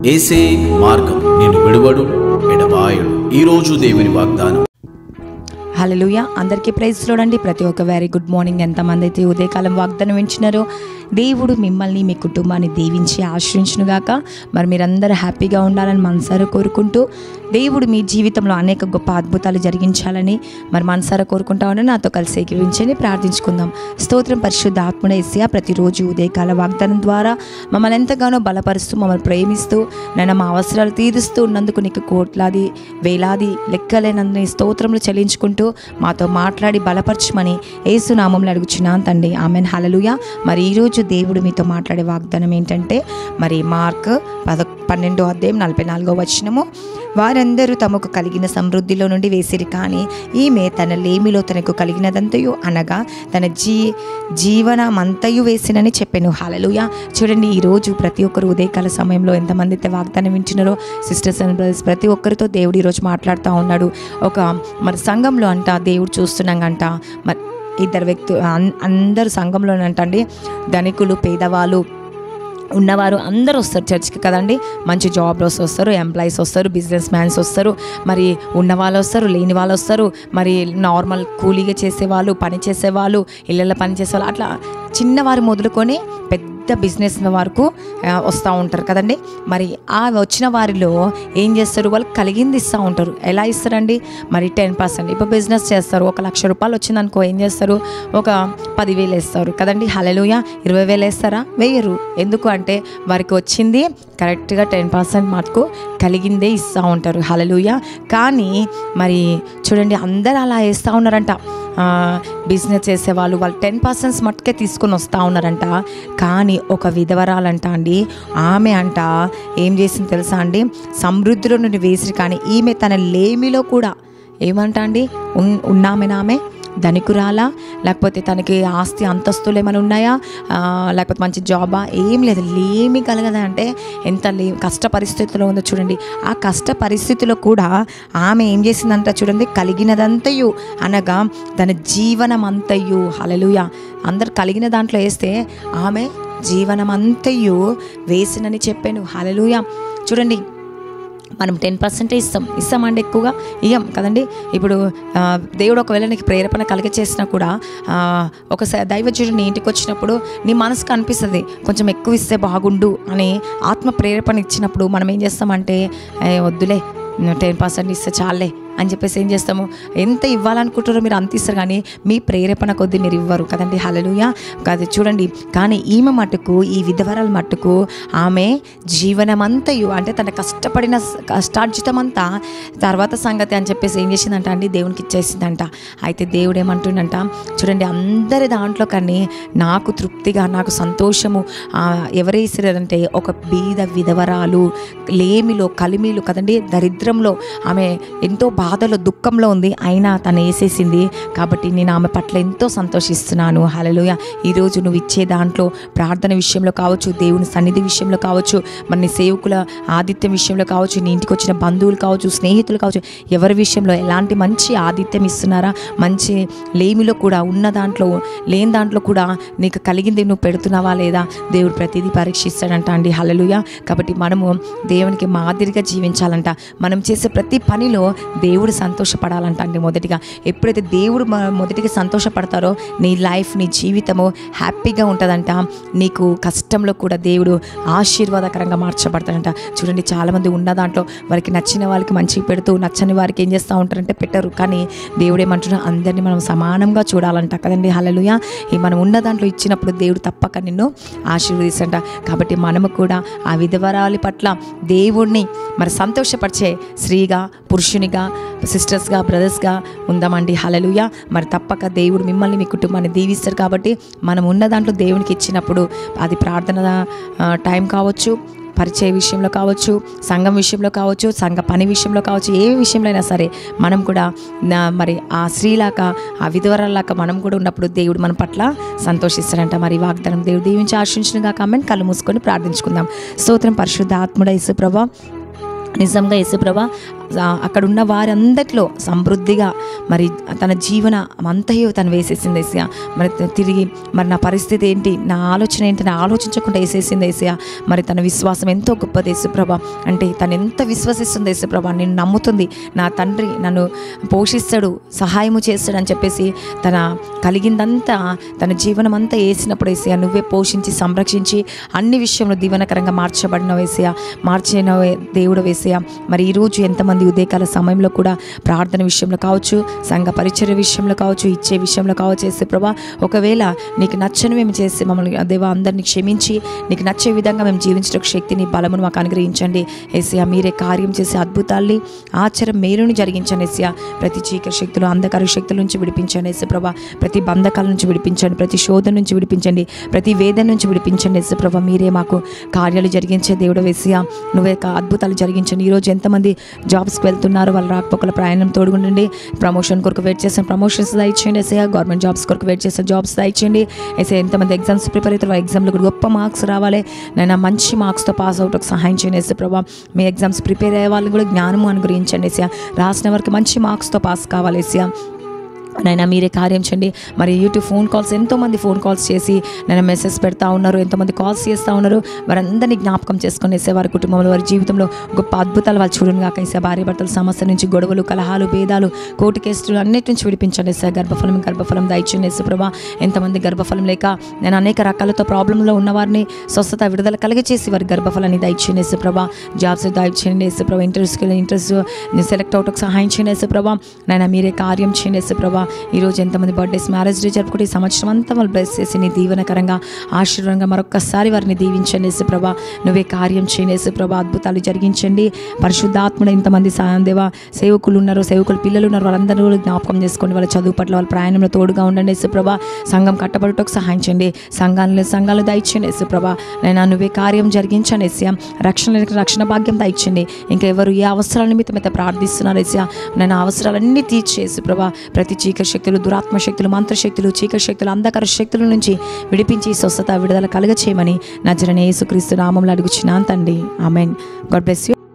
ఏసే మార్గం నేను విడువడు ఎడబాయడు ఈరోజు దేవుని వాగ్దానం హల్లెలూయ అందరికీ ప్రైజ్ చూడండి ప్రతి ఒక్క వెరీ గుడ్ మార్నింగ్ ఎంతమంది అయితే ఉదయకాలం వాగ్దానం వింటున్నారో దేవుడు మిమ్మల్ని మీ కుటుంబాన్ని దీవించి ఆశ్రయించునుగాక మరి మీరందరూ హ్యాపీగా ఉండాలని మనసారా కోరుకుంటూ దేవుడు మీ జీవితంలో అనేక గొప్ప అద్భుతాలు జరిగించాలని మరి మనసారా కోరుకుంటా ఉండి నాతో కలిసి ఏకీవించని ప్రార్థించుకుందాం స్తోత్రం పరిశుద్ధ ఆత్మడ ఎస్యా ప్రతిరోజు ఉదయకాల వాగ్దానం ద్వారా మమ్మల్ని ఎంతగానో బలపరుస్తూ మమ్మల్ని ప్రేమిస్తూ నన్ను మా అవసరాలు తీరుస్తూ ఉన్నందుకు నీకు కోట్లాది వేలాది లెక్కలేనన్ని స్తోత్రములు చెల్లించుకుంటూ మాతో మాట్లాడి బలపరచమని ఏసునామంలో అడుగుచున్నాను తండ్రి ఆమెన్ హలలుయ మరి ఈరోజు దేవుడు మీతో మాట్లాడే వాగ్దానం ఏంటంటే మరి మార్క్ పద పన్నెండో అధ్యాయం నలభై నాలుగో వచనము వారందరూ తమకు కలిగిన సమృద్ధిలో నుండి వేసిరి కానీ ఈమె తన లేమిలో తనకు కలిగినదంతయు అనగా తన జీ జీవనమంతయు వేసినని చెప్పాను హలలుయ చూడండి ఈరోజు ప్రతి ఒక్కరు ఉదయకాల సమయంలో ఎంతమంది అయితే వాగ్దానం వింటున్నారో సిస్టర్స్ అండ్ బ్రదర్స్ ప్రతి ఒక్కరితో దేవుడు ఈరోజు మాట్లాడుతూ ఉన్నాడు ఒక మరి సంఘంలో అంట దేవుడు చూస్తున్నాంగంట మరి ఇద్దరు వ్యక్తులు అన్- అందరు సంఘంలోనంటండి ధనికులు పేదవాళ్ళు ఉన్నవారు అందరూ వస్తారు చర్చ్కి కదండి మంచి జాబ్లోస్ వస్తారు ఎంప్లాయీస్ వస్తారు బిజినెస్ మ్యాన్స్ వస్తారు మరి ఉన్న వాళ్ళు వస్తారు లేని వాళ్ళు వస్తారు మరి నార్మల్ కూలీగా చేసేవాళ్ళు పని చేసేవాళ్ళు ఇళ్ళల్లో పని చేసేవాళ్ళు అట్లా చిన్నవారు మొదలుకొని పెద్ద బిజినెస్ వరకు ఆ, వస్తూ ఉంటారు కదండి మరి ఆ వచ్చిన వారిలో ఏం చేస్తారు వాళ్ళు కలిగింది ఇస్తూ ఉంటారు ఎలా ఇస్తారండి మరి టెన్ పర్సెంట్ ఇప్పుడు బిజినెస్ చేస్తారు ఒక లక్ష రూపాయలు వచ్చిందనుకో ఏం చేస్తారు ఒక పదివేలు వేస్తారు కదండి హలలుయ ఇరవై వేలు వేస్తారా వేయరు ఎందుకు అంటే వారికి వచ్చింది కరెక్ట్గా టెన్ పర్సెంట్ మటుకు కలిగిందే ఇస్తూ ఉంటారు హలలుయ కానీ మరి చూడండి అందరు అలా వేస్తూ ఉన్నారంట ఆ, బిజినెస్ చేసేవాళ్ళు వాళ్ళు టెన్ పర్సెంట్స్ మట్టుకే తీసుకొని వస్తూ ఉన్నారంట కానీ ఒక విధవరాలంట అండి ఆమె అంట ఏం చేసింది తెలుసా అండి సమృద్ధిలో నుండి వేసి కానీ ఈమె తన లేమిలో కూడా ఏమంట అండి ఉన్ ఉన్నామెనామె ధనికురాలా లేకపోతే తనకి ఆస్తి అంతస్తులు ఏమైనా ఉన్నాయా ఆ, లేకపోతే మంచి జాబా ఏం లేదు లేమి కలగదా అంటే ఎంత లే కష్ట పరిస్థితిలో ఉందో చూడండి ఆ కష్ట పరిస్థితిలో కూడా ఆమె ఏం చేసిందంట చూడండి కలిగినదంతయు అనగా తన జీవనం అంతయు హలలుయ అందరు కలిగిన దాంట్లో వేస్తే ఆమె జీవనమంతయు వేసినని చెప్పాను హలలుయ చూడండి మనం టెన్ పర్సెంటే ఇస్తాం ఇస్తామండి ఎక్కువగా ఇయ్యం కదండి ఇప్పుడు ఆ, దేవుడు ఒకవేళ నీకు ప్రేరేపణ కలిగ చేసినా కూడా ఆ, ఒకసారి దైవజుడు నీ ఇంటికి వచ్చినప్పుడు నీ మనసుకు అనిపిస్తుంది కొంచెం ఎక్కువ ఇస్తే బాగుండు అని ఆత్మ ప్రేరేపణ ఇచ్చినప్పుడు మనం ఏం చేస్తామంటే "ఏ, వద్దులే టెన్ పర్సెంట్ ఇస్తే చాలే అని చెప్పేసి ఏం చేస్తాము ఎంత ఇవ్వాలనుకుంటారో మీరు అంత ఇస్తారు కానీ మీ ప్రేరేపణ కొద్దీ మీరు ఇవ్వరు కదండి హలలుయ కాదు చూడండి కానీ ఈమె మట్టుకు ఈ విధవరాల మట్టుకు ఆమె జీవనమంతయు అంటే తన కష్టపడిన స- కష్టార్జితం అంతా తర్వాత సంగతి అని చెప్పేసి ఏం చేసిందంట అండి దేవునికి ఇచ్చేసిందంట అయితే దేవుడు ఏమంటుండంట చూడండి అందరి దాంట్లో కానీ నాకు తృప్తిగా నాకు సంతోషము ఆ, ఎవరేసిరంటే ఒక బీద విధవరాలు లేమిలో కలిమిలు కదండి దరిద్రంలో ఆమె ఎంతో బాధలో దుఃఖంలో ఉంది అయినా తను వేసేసింది కాబట్టి నేను ఆమె పట్ల ఎంతో సంతోషిస్తున్నాను హలలుయ ఈరోజు నువ్వు ఇచ్చే దాంట్లో ప్రార్థన విషయంలో కావచ్చు దేవుని సన్నిధి విషయంలో కావచ్చు మన నీ సేవకుల ఆతిథ్యం విషయంలో కావచ్చు నీ ఇంటికి వచ్చిన బంధువులు కావచ్చు స్నేహితులు కావచ్చు ఎవరి విషయంలో ఎలాంటి మంచి ఆతిథ్యం ఇస్తున్నారా మంచి లేమిలో కూడా ఉన్న దాంట్లో లేని దాంట్లో కూడా నీకు కలిగింది నువ్వు పెడుతున్నావా లేదా దేవుడు ప్రతిదీ పరీక్షిస్తాడంట అండి హలలుయ కాబట్టి మనము దేవునికి మాదిరిగా జీవించాలంట మనం చేసే ప్రతి పనిలో దేవుడు సంతోషపడాలంట అండి మొదటిగా ఎప్పుడైతే దేవుడు మ- మొదటిగా సంతోషపడతారో నీ లైఫ్ నీ జీవితము హ్యాపీగా ఉంటుందంట నీకు కష్టంలో కూడా దేవుడు ఆశీర్వాదకరంగా మార్చబడతాడంట చూడండి చాలామంది ఉన్న దాంట్లో వారికి నచ్చిన వాళ్ళకి మంచిగా పెడుతూ నచ్చని వారికి ఏం చేస్తూ ఉంటారంటే పెట్టరు కానీ దేవుడు ఏమంటున్నా అందరినీ మనం సమానంగా చూడాలంట కదండి హలలుయ ఈ మనం ఉన్న దాంట్లో ఇచ్చినప్పుడు దేవుడు తప్పక నిన్ను ఆశీర్వదిస్తాడంట కాబట్టి మనము కూడా ఆ విధవరాలి పట్ల దేవుణ్ణి మరి సంతోషపరిచే స్త్రీగా పురుషునిగా సిస్టర్స్గా బ్రదర్స్గా ఉందామండి హలలుయ మరి తప్పక దేవుడు మిమ్మల్ని మీ కుటుంబాన్ని దీవిస్తారు కాబట్టి మనం ఉన్న దాంట్లో దేవునికి ఇచ్చినప్పుడు అది ప్రార్థన ఆ, టైం కావచ్చు పరిచయ విషయంలో కావచ్చు సంఘం విషయంలో కావచ్చు సంఘ పని విషయంలో కావచ్చు ఏ విషయంలో అయినా సరే మనం కూడా నా- మరి ఆ స్త్రీలాగా ఆ విధవరాలాగా మనం కూడా ఉన్నప్పుడు దేవుడు మన పట్ల సంతోషిస్తాడంట మరి ఈ వాగ్దానం దేవుడు దీవించి ఆశించినగా కామెంట్ కళ్ళు మూసుకొని ప్రార్థించుకుందాం స్తోత్రం పరిశుద్ధ ఆత్ముడ యేసుప్రభ నిజంగా యేసుప్రభ ఆ, అక్కడ ఉన్న వారందరిలో సమృద్ధిగా మరి తన జీవన అంతయు తను వేసేసింది ఏసయ్య మరి త- తిరిగి మరి నా పరిస్థితి ఏంటి నా ఆలోచన ఏంటి నా ఆలోచించకుండా వేసేసింది ఏసయ్య మరి తన విశ్వాసం ఎంతో గొప్పది యేసుప్రభ అంటే తను ఎంత విశ్వసిస్తుంది యేసుప్రభ నేను నమ్ముతుంది నా తండ్రి నన్ను పోషిస్తాడు సహాయము చేస్తాడని చెప్పేసి తన కలిగిందంతా తన జీవనం అంతా వేసినప్పుడు వేసయ్య నువ్వే పోషించి సంరక్షించి అన్ని విషయంలో దీవనకరంగా మార్చబడిన వేసయ్య మార్చిన దేవుడు వేసయ్య మరి ఈరోజు ఎంతమంది ఉదయకాల సమయంలో కూడా ప్రార్థన విషయంలో కావచ్చు సంఘ పరిచర్య విషయంలో కావచ్చు ఇచ్చే విషయంలో కావచ్చు వేసే ప్రభా ఒకవేళ నీకు నచ్చని మేము చేసి మమ్మల్ని దేవా అందరినీ క్షమించి నీకు నచ్చే విధంగా మేము జీవించడానికి శక్తిని బలమును మాకు అనుగ్రహించండి ఏసియా మీరే కార్యం చేసే అద్భుతాల్ని ఆచారం మేలుని జరిగించండి ఏసియా ప్రతి చీకటి శక్తులు అంధకార శక్తుల నుంచి విడిపించండి ఏసు ప్రభా ప్రతి బంధకాల నుంచి విడిపించండి ప్రతి శోధన నుంచి విడిపించండి ప్రతి వేదన నుంచి విడిపించండి ఏసు ప్రభా మీరే మాకు కార్యాలు జరిగించే దేవుడు వేసియా నువ్వే కా- అద్భుతాలు జరిగించండి ఈరోజు ఎంతమంది జాబ్స్కి వెళ్తున్నారు వాళ్ళ రాకపోకల ప్రయాణం తోడుగుండండి ప్రమోషన్ కొరకు వెయిట్ చేసిన ప్రమోషన్స్ దయచేయండి ఎస్ఐ గవర్నమెంట్ జాబ్స్ కొరకు వెయిట్ చేసిన జాబ్స్ దయచేయండి ఎస్ఐ ఎంతమంది ఎగ్జామ్స్ ప్రిపేర్ అవుతారు వాళ్ళ ఎగ్జామ్లో కూడా గొప్ప మార్క్స్ రావాలి నేను మంచి మార్క్స్తో పాస్ అవుట్ సహాయం చేయండి ఎస్ఐ ప్రభా మీ ఎగ్జామ్స్ ప్రిపేర్ అయ్యే వాళ్ళని కూడా జ్ఞానము అనుగ్రహించండి ఎస్ఐ రాసిన వరకు మంచి మార్క్స్తో పాస్ కావాలి ఎస్ఐ నైనా మీరే కార్యం చేయండి మరి యూట్యూబ్ ఫోన్ కాల్స్ ఎంతోమంది ఫోన్ కాల్స్ చేసి నేను మెసేజ్ పెడతా ఉన్నారు ఎంతోమంది కాల్స్ చేస్తూ ఉన్నారు వారందరినీ జ్ఞాపకం చేసుకొని వేసే వారి కుటుంబంలో వారి జీవితంలో గొప్ప అద్భుతాలు వాళ్ళు చూడను కాక వేసే భార్య భర్తల సమస్య నుంచి గొడవలు కలహాలు భేదాలు కోర్టు కేసులు అన్నిటి నుంచి విడిపించండి వేసే గర్భఫలం గర్భఫలం దయచేయండి వేసే ప్రభా ఎంతమంది గర్భఫలం లేక నేను అనేక రకాలతో ప్రాబ్లంలో ఉన్న వారిని స్వస్థత విడుదల కలిగచేసి వారి గర్భఫలాన్ని దయచేయండి వేసే ప్రభా జాబ్స్ దయచేయండి వేసే ప్రభా ఇంట్రెస్ట్కి ఇంట్రెస్ట్ సెలెక్ట్ అవుట్కి సహాయం చేయండి వేసే ప్రభా నాయన మీరే కార్యం చేయండి వేసే ప్రభా ఈరోజు ఎంతమంది బర్త్డేస్ మ్యారేజ్ డే జరుపుకుంటే ఈ సంవత్సరం అంతా వాళ్ళు బ్లెస్ చేసి నీ దీవెనకరంగా ఆశీర్వాదంగా మరొక్కసారి వారిని దీవించండి యేసు ప్రభా నువ్వే కార్యం చేయండి యేసు ప్రభా అద్భుతాలు జరిగించండి పరిశుద్ధాత్ముడు ఎంతమంది దేవా సేవకులు ఉన్నారు సేవకులు పిల్లలు ఉన్నారు వాళ్ళందరూ కూడా జ్ఞాపకం చేసుకోండి వాళ్ళ చదువు పట్ల వాళ్ళ ప్రయాణంలో తోడుగా ఉండండి యేసు ప్రభా సంఘం కట్టబడుటకు సహాయం చేయండి సంఘాలను సంఘాలు దయచేయండి యేసు ప్రభా నేను నువ్వే కార్యం జరిగించండి ఎస్యా రక్షణ రక్షణ భాగ్యం దయచండి ఇంకా ఎవరు ఏ అవసరాల నిమిత్తం అయితే ప్రార్థిస్తున్నారు ఎస్యా నేను అవసరాలన్నీ తీర్చేసి ప్రభా ప్రతి చీకటి శక్తులు దురాత్మ శక్తులు మంత్రశక్తులు చీకటి శక్తులు అంధకార శక్తుల నుంచి విడిపించి స్వస్థత విడుదల కలుగ చేయమని నజరనే యేసుక్రీస్తు నామంలో అడుగుచున్నాను తండ్రి ఆమెన్ గాడ్ బ్లెస్ యూ